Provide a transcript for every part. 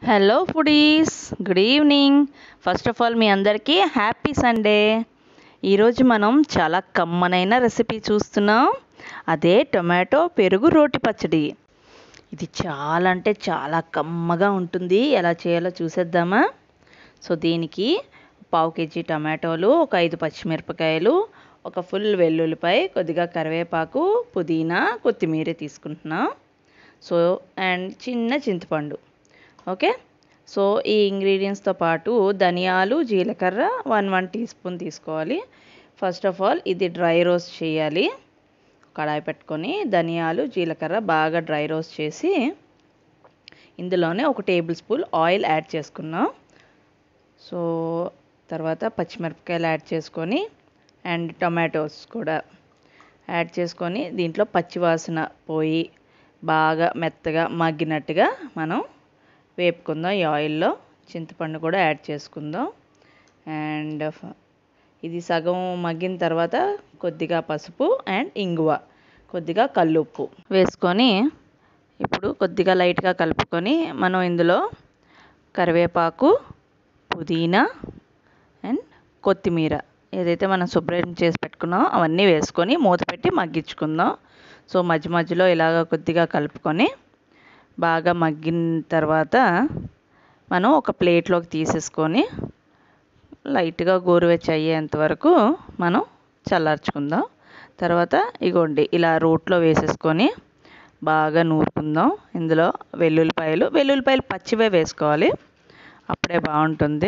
hello foodies good evening first of all మీ అందరికీ happy Sunday ఈరోజు మనం చాలా కమ్మనైన రెసిపీ చూస్తున్నాం అదే టొమాటో పెరుగు రోటి పచ్చడి ఇది చాలా అంటే చాలా కమ్మగా ఉంటుంది ఎలా చేయాలో చూసేద్దామా సో దీనికి పావు కేజీ టమాటోలు ఒక ఐదు పచ్చిమిరపకాయలు ఒక ఫుల్ వెల్లుల్లిపాయ కొద్దిగా కరివేపాకు పుదీనా కొత్తిమీర తీసుకుంటున్నాం సో అండ్ చిన్న చింతపండు ఓకే సో ఈ ఇంగ్రీడియంట్స్తో పాటు ధనియాలు జీలకర్ర వన్ వన్ టీ స్పూన్ తీసుకోవాలి ఫస్ట్ ఆఫ్ ఆల్ ఇది డ్రై రోస్ట్ చేయాలి కడాయి పెట్టుకొని ధనియాలు జీలకర్ర బాగా డ్రై రోస్ట్ చేసి ఇందులోనే ఒక టేబుల్ స్పూన్ ఆయిల్ యాడ్ చేసుకున్నాం సో తర్వాత పచ్చిమిరపకాయలు యాడ్ చేసుకొని అండ్ టొమాటోస్ కూడా యాడ్ చేసుకొని దీంట్లో పచ్చివాసన పోయి బాగా మెత్తగా మగ్గినట్టుగా మనం వేపుకుందాం ఈ ఆయిల్లో చింతపండు కూడా యాడ్ చేసుకుందాం అండ్ ఇది సగం మగ్గిన తర్వాత కొద్దిగా పసుపు అండ్ ఇంగువ కొద్దిగా కల్లుప్పు వేసుకొని ఇప్పుడు కొద్దిగా లైట్గా కలుపుకొని మనం ఇందులో కరివేపాకు పుదీనా అండ్ కొత్తిమీర ఏదైతే మనం శుభ్రం చేసి పెట్టుకున్నామో అవన్నీ వేసుకొని మూత పెట్టి మగ్గించుకుందాం సో మధ్య మధ్యలో ఇలాగ కొద్దిగా కలుపుకొని బాగా మగ్గిన తర్వాత మనం ఒక ప్లేట్లోకి తీసేసుకొని లైట్గా గోరువెచ్చ అయ్యేంత వరకు మనం చల్లార్చుకుందాం తర్వాత ఇగోండి ఇలా రోట్లో వేసేసుకొని బాగా నూరుకుందాం ఇందులో వెల్లుల్లిపాయలు వెల్లుల్లిపాయలు పచ్చివే వేసుకోవాలి అప్పుడే బాగుంటుంది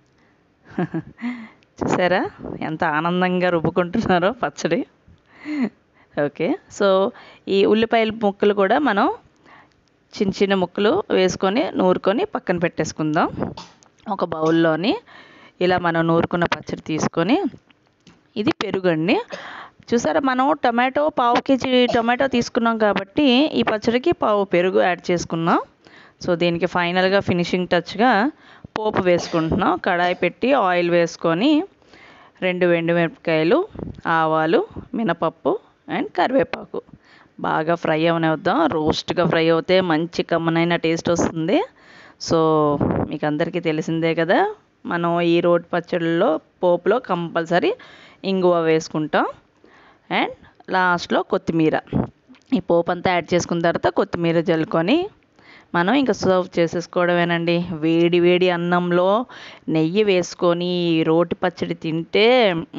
చూసారా ఎంత ఆనందంగా రుబ్బుకుంటున్నారో పచ్చడి ఓకే సో ఈ ఉల్లిపాయల ముక్కలు కూడా మనం చిన్న చిన్న ముక్కలు వేసుకొని నూరుకొని పక్కన పెట్టేసుకుందాం ఒక బౌల్లోని ఇలా మనం నూరుకున్న పచ్చడి తీసుకొని ఇది పెరుగండి చూసారా మనం టమాటో పావు కేజీ టమాటో తీసుకున్నాం కాబట్టి ఈ పచ్చడికి పావు పెరుగు యాడ్ చేసుకున్నాం సో దీనికి ఫైనల్గా ఫినిషింగ్ టచ్గా పోపు వేసుకుంటున్నాం కడాయి పెట్టి ఆయిల్ వేసుకొని రెండు మిరపకాయలు ఆవాలు మినపప్పు అండ్ కరివేపాకు బాగా ఫ్రై అవనిద్దాం రోస్ట్గా ఫ్రై అవుతే మంచి కమ్మనైన టేస్ట్ వస్తుంది సో మీకు అందరికీ తెలిసిందే కదా మనం ఈ రోటి పచ్చడిలో పోపులో కంపల్సరీ ఇంగువ వేసుకుంటాం అండ్ లాస్ట్లో కొత్తిమీర ఈ పోపు అంతా యాడ్ చేసుకున్న తర్వాత కొత్తిమీర జల్లుకొని మనం ఇంకా సర్వ్ చేసేసుకోవడమేనండి వేడి వేడి అన్నంలో నెయ్యి వేసుకొని రోటి పచ్చడి తింటే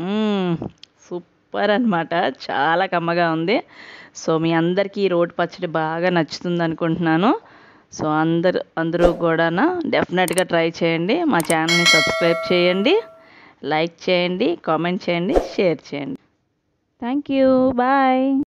సూపర్ అనమాట చాలా కమ్మగా ఉంది సో మీ అందరికీ ఈ రోటి పచ్చడి బాగా నచ్చుతుంది అనుకుంటున్నాను సో అందరు అందరూ కూడా డెఫినెట్గా ట్రై చేయండి మా ఛానల్ని సబ్స్క్రైబ్ చేయండి లైక్ చేయండి కామెంట్ చేయండి షేర్ చేయండి థ్యాంక్ యూ బాయ్